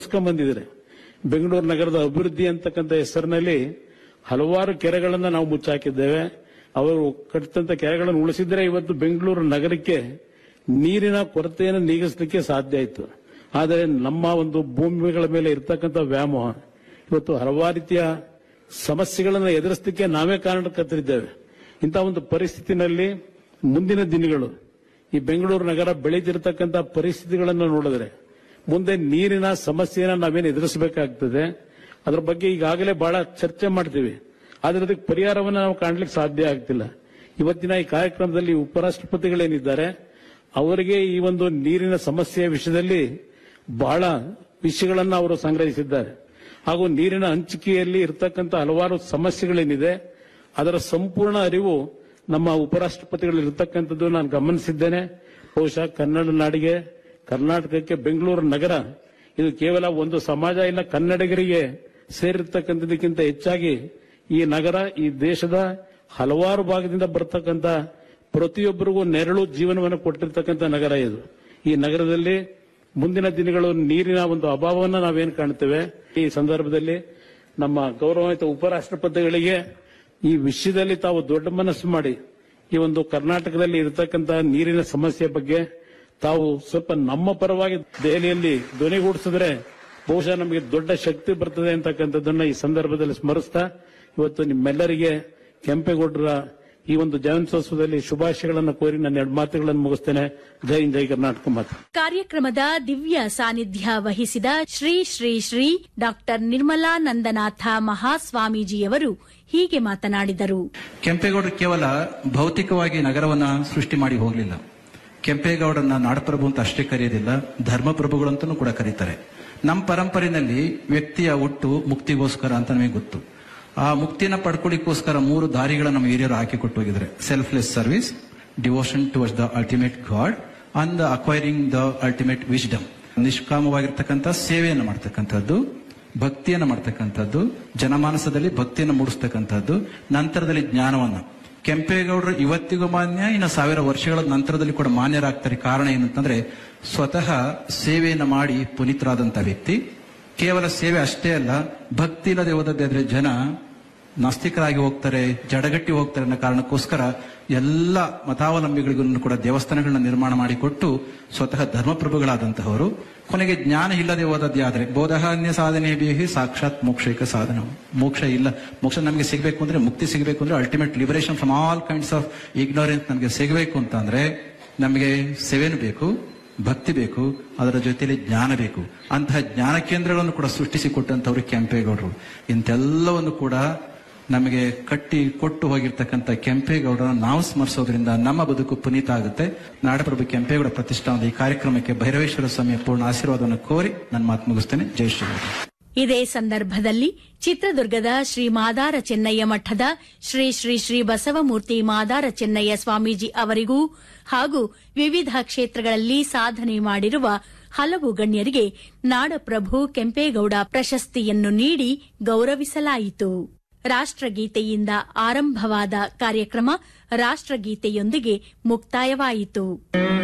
ಬಂದಿದ್ದಾರೆ ಬೆಂಗಳೂರು ನಗರದ ಅಭಿವೃದ್ಧಿ ಅಂತಕ್ಕಂಥ ಹೆಸರಿನಲ್ಲಿ ಹಲವಾರು ಕೆರೆಗಳನ್ನ ನಾವು ಮುಚ್ಚಾಕಿದ್ದೇವೆ ಅವರು ಕಟ್ಟಿದಂತ ಕೆರೆಗಳನ್ನು ಉಳಿಸಿದ್ರೆ ಇವತ್ತು ಬೆಂಗಳೂರು ನಗರಕ್ಕೆ ನೀರಿನ ಕೊರತೆಯನ್ನು ನೀಗಿಸಲಿಕ್ಕೆ ಸಾಧ್ಯ ಆಯಿತು ಆದರೆ ನಮ್ಮ ಒಂದು ಭೂಮಿಗಳ ಮೇಲೆ ಇರ್ತಕ್ಕಂಥ ವ್ಯಾಮೋಹ ಇವತ್ತು ಹಲವಾರು ರೀತಿಯ ಸಮಸ್ಯೆಗಳನ್ನು ಎದುರಿಸಲಿಕ್ಕೆ ನಾವೇ ಕಾರಣಕರ್ತರಿದ್ದೇವೆ ಇಂತಹ ಒಂದು ಪರಿಸ್ಥಿತಿನಲ್ಲಿ ಮುಂದಿನ ದಿನಗಳು ಈ ಬೆಂಗಳೂರು ನಗರ ಬೆಳೆದಿರತಕ್ಕಂಥ ಪರಿಸ್ಥಿತಿಗಳನ್ನು ನೋಡಿದ್ರೆ ಮುಂದೆ ನೀರಿನ ಸಮಸ್ಯೆಯನ್ನು ನಾವೇನು ಎದುರಿಸಬೇಕಾಗ್ತದೆ ಅದರ ಬಗ್ಗೆ ಈಗಾಗಲೇ ಬಹಳ ಚರ್ಚೆ ಮಾಡ್ತೀವಿ ಆದ್ರೆ ಅದಕ್ಕೆ ಪರಿಹಾರವನ್ನು ನಾವು ಕಾಣ್ಲಿಕ್ಕೆ ಸಾಧ್ಯ ಆಗ್ತಿಲ್ಲ ಇವತ್ತಿನ ಈ ಕಾರ್ಯಕ್ರಮದಲ್ಲಿ ಉಪರಾಷ್ಟ್ರಪತಿಗಳೇನಿದ್ದಾರೆ ಅವರಿಗೆ ಈ ಒಂದು ನೀರಿನ ಸಮಸ್ಯೆಯ ವಿಷಯದಲ್ಲಿ ಬಹಳ ವಿಷಯಗಳನ್ನು ಅವರು ಸಂಗ್ರಹಿಸಿದ್ದಾರೆ ಹಾಗೂ ನೀರಿನ ಹಂಚಿಕೆಯಲ್ಲಿ ಇರತಕ್ಕಂಥ ಹಲವಾರು ಸಮಸ್ಯೆಗಳೇನಿದೆ ಅದರ ಸಂಪೂರ್ಣ ಅರಿವು ನಮ್ಮ ಉಪರಾಷ್ಟ್ರಪತಿಗಳು ಇರತಕ್ಕಂಥದ್ದು ನಾನು ಗಮನಿಸಿದ್ದೇನೆ ಬಹುಶಃ ಕನ್ನಡ ನಾಡಿಗೆ ಕರ್ನಾಟಕಕ್ಕೆ ಬೆಂಗಳೂರು ನಗರ ಇದು ಕೇವಲ ಒಂದು ಸಮಾಜ ಇಲ್ಲ ಕನ್ನಡಿಗರಿಗೆ ಸೇರಿರ್ತಕ್ಕಂಥದಕ್ಕಿಂತ ಹೆಚ್ಚಾಗಿ ಈ ನಗರ ಈ ದೇಶದ ಹಲವಾರು ಭಾಗದಿಂದ ಬರ್ತಕ್ಕಂಥ ಪ್ರತಿಯೊಬ್ಬರಿಗೂ ನೆರಳು ಜೀವನವನ್ನು ಕೊಟ್ಟಿರ್ತಕ್ಕಂಥ ನಗರ ಇದು ಈ ನಗರದಲ್ಲಿ ಮುಂದಿನ ದಿನಗಳು ನೀರಿನ ಒಂದು ಅಭಾವವನ್ನು ನಾವೇನು ಕಾಣ್ತೇವೆ ಈ ಸಂದರ್ಭದಲ್ಲಿ ನಮ್ಮ ಗೌರವಾನ್ವಿತ ಉಪರಾಷ್ಟ್ರಪತಿಗಳಿಗೆ ಈ ವಿಷಯದಲ್ಲಿ ತಾವು ದೊಡ್ಡ ಮನಸ್ಸು ಮಾಡಿ ಈ ಒಂದು ಕರ್ನಾಟಕದಲ್ಲಿ ಇರತಕ್ಕಂತಹ ನೀರಿನ ಸಮಸ್ಯೆ ಬಗ್ಗೆ ತಾವು ಸ್ವಲ್ಪ ನಮ್ಮ ಪರವಾಗಿ ದೆಹಲಿಯಲ್ಲಿ ಧ್ವನಿಗೂಡಿಸಿದ್ರೆ ಬಹುಶಃ ನಮಗೆ ದೊಡ್ಡ ಶಕ್ತಿ ಬರ್ತದೆ ಅಂತಕ್ಕಂಥದ್ದನ್ನ ಈ ಸಂದರ್ಭದಲ್ಲಿ ಸ್ಮರಿಸ್ತಾ ಇವತ್ತು ನಿಮ್ಮೆಲ್ಲರಿಗೆ ಕೆಂಪೇಗೌಡರ ಈ ಒಂದು ಜಯಂತ್ಯೋತ್ಸವದಲ್ಲಿ ಶುಭಾಶಯಗಳನ್ನು ಕೋರಿ ನನ್ನ ಎರಡು ಮಾತುಗಳನ್ನು ಮುಗಿಸ್ತೇನೆ ಜೈ ಹಿಂದ್, ಜೈ ಕರ್ನಾಟಕ ಮಾತು ಕಾರ್ಯಕ್ರಮದ ದಿವ್ಯ ಸಾನ್ನಿಧ್ಯ ವಹಿಸಿದ ಶ್ರೀ ಶ್ರೀ ಶ್ರೀ ಡಾಕ್ಟರ್ ನಿರ್ಮಲಾನಂದನಾಥ ಮಹಾಸ್ವಾಮೀಜಿಯವರು ಹೀಗೆ ಮಾತನಾಡಿದರು ಕೆಂಪೇಗೌಡರು ಕೇವಲ ಭೌತಿಕವಾಗಿ ನಗರವನ್ನ ಸೃಷ್ಟಿ ಮಾಡಿ ಹೋಗಲಿಲ್ಲ ಕೆಂಪೇಗೌಡರನ್ನ ನಾಡಪ್ರಭು ಅಂತ ಅಷ್ಟೇ ಕರೆಯೋದಿಲ್ಲ ಧರ್ಮಪ್ರಭುಗಳು ಅಂತಲೂ ಕೂಡ ಕರೀತಾರೆ ನಮ್ಮ ಪರಂಪರೆಯಲ್ಲಿ ವ್ಯಕ್ತಿಯ ಹುಟ್ಟು ಮುಕ್ತಿಗೋಸ್ಕರ ಅಂತ ನಮಗೆ ಗೊತ್ತು ಆ ಮುಕ್ತಿನ ಪಡ್ಕೊಳ್ಳಿಕ್ಕೋಸ್ಕರ ಮೂರು ದಾರಿಗಳನ್ನ ನಮ್ಮ ಹಿರಿಯರು ಹಾಕಿಕೊಟ್ಟು ಹೋಗಿದ್ದಾರೆ selfless service devotion towards the ultimate God and acquiring the ultimate wisdom ನಿಷ್ಕಾಮವಾಗಿರ್ತಕ್ಕಂಥ ಸೇವೆಯನ್ನು ಮಾಡ್ತಕ್ಕಂಥದ್ದು ಭಕ್ತಿಯನ್ನು ಮಾಡ್ತಕ್ಕಂಥದ್ದು ಜನಮಾನಸದಲ್ಲಿ ಭಕ್ತಿಯನ್ನು ಮೂಡಿಸ್ತಕ್ಕಂಥದ್ದು ನಂತರದಲ್ಲಿ ಜ್ಞಾನವನ್ನ ಕೆಂಪೇಗೌಡರು ಇವತ್ತಿಗೂ ಮಾನ್ಯ ಇನ್ನು ಸಾವಿರ ವರ್ಷಗಳ ನಂತರದಲ್ಲಿ ಕೂಡ ಮಾನ್ಯರಾಗ್ತಾರೆ ಕಾರಣ ಏನಂತಂದ್ರೆ ಸ್ವತಃ ಸೇವೆಯನ್ನು ಮಾಡಿ ಪುನೀತರಾದಂತ ವ್ಯಕ್ತಿ ಕೇವಲ ಸೇವೆ ಅಷ್ಟೇ ಅಲ್ಲ ಭಕ್ತಿ ಇಲ್ಲದೆ ಹೋದದ್ದಾದ್ರೆ ಜನ ನಾಸ್ತಿಕರಾಗಿ ಹೋಗ್ತಾರೆ ಜಡಗಟ್ಟಿ ಹೋಗ್ತಾರೆ ಅನ್ನೋ ಕಾರಣಕ್ಕೋಸ್ಕರ ಎಲ್ಲ ಮತಾವಲಂಬಿಗಳಿಗೂ ಕೂಡ ದೇವಸ್ಥಾನಗಳನ್ನ ನಿರ್ಮಾಣ ಮಾಡಿಕೊಟ್ಟು ಸ್ವತಃ ಧರ್ಮಪ್ರಭುಗಳಾದಂತಹವರು ಕೊನೆಗೆ ಜ್ಞಾನ ಇಲ್ಲದೆ ಹೋದದ್ದೇ ಆದ್ರೆ ಬೋಧಹಾನ್ಯ ಸಾಧನೆ ಬೇಹಿ ಸಾಕ್ಷಾತ್ ಮೋಕ್ಷೈಕ ಸಾಧನ ಮೋಕ್ಷ ಇಲ್ಲ ಮೋಕ್ಷ ನಮಗೆ ಸಿಗಬೇಕು ಅಂದ್ರೆ ಮುಕ್ತಿ ಸಿಗಬೇಕು ಅಂದ್ರೆ ultimate liberation from all kinds of ignorance ನಮಗೆ ಸಿಗಬೇಕು ಅಂತ ಅಂದ್ರೆ ನಮಗೆ ಸೇವೆನೂ ಬೇಕು ಭಕ್ತಿ ಬೇಕು ಅದರ ಜೊತೆಯಲ್ಲಿ ಜ್ಞಾನ ಬೇಕು ಅಂತಹ ಜ್ಞಾನ ಕೇಂದ್ರಗಳನ್ನು ಕೂಡ ಸೃಷ್ಟಿಸಿಕೊಟ್ಟಂತವರು ಕೆಂಪೇಗೌಡರು ಇಂತೆಲ್ಲವನ್ನು ಕೂಡ ನಮಗೆ ಕಟ್ಟಿ ಕೊಟ್ಟು ಹೋಗಿರ್ತಕ್ಕಂಥ ಕೆಂಪೇಗೌಡರನ್ನು ನಾವು ಸ್ಮರಿಸೋದ್ರಿಂದ ನಮ್ಮ ಬದುಕು ಪುನೀತ ಆಗುತ್ತೆ ನಾಡಪ್ರಭು ಕೆಂಪೇಗೌಡ ಪ್ರತಿಷ್ಠಾನದ ಈ ಕಾರ್ಯಕ್ರಮಕ್ಕೆ ಭೈರವೇಶ್ವರ ಸ್ವಾಮಿಯ ಪೂರ್ಣ ಆಶೀರ್ವಾದವನ್ನು ಕೋರಿ ನನ್ನ ಮಾತು ಮುಗಿಸ್ತೇನೆ ಜೈ ಶ್ರೀರಾಮ್ ಇದೇ ಸಂದರ್ಭದಲ್ಲಿ ಚಿತ್ರದುರ್ಗದ ಶ್ರೀ ಮಾದಾರ ಚೆನ್ನಯ್ಯ ಮಠದ ಶ್ರೀ ಶ್ರೀ ಶ್ರೀ ಬಸವಮೂರ್ತಿ ಮಾದಾರ ಚೆನ್ನಯ್ಯ ಸ್ವಾಮೀಜಿ ಅವರಿಗೂ ಹಾಗೂ ವಿವಿಧ ಕ್ಷೇತ್ರಗಳಲ್ಲಿ ಸಾಧನೆ ಮಾಡಿರುವ ಹಲವು ಗಣ್ಯರಿಗೆ ನಾಡಪ್ರಭು ಕೆಂಪೇಗೌಡ ಪ್ರಶಸ್ತಿಯನ್ನು ನೀಡಿ ಗೌರವಿಸಲಾಯಿತು ರಾಷ್ಟ್ರಗೀತೆಯಿಂದ ಆರಂಭವಾದ ಕಾರ್ಯಕ್ರಮ ರಾಷ್ಟ್ರಗೀತೆಯೊಂದಿಗೆ ಮುಕ್ತಾಯವಾಯಿತು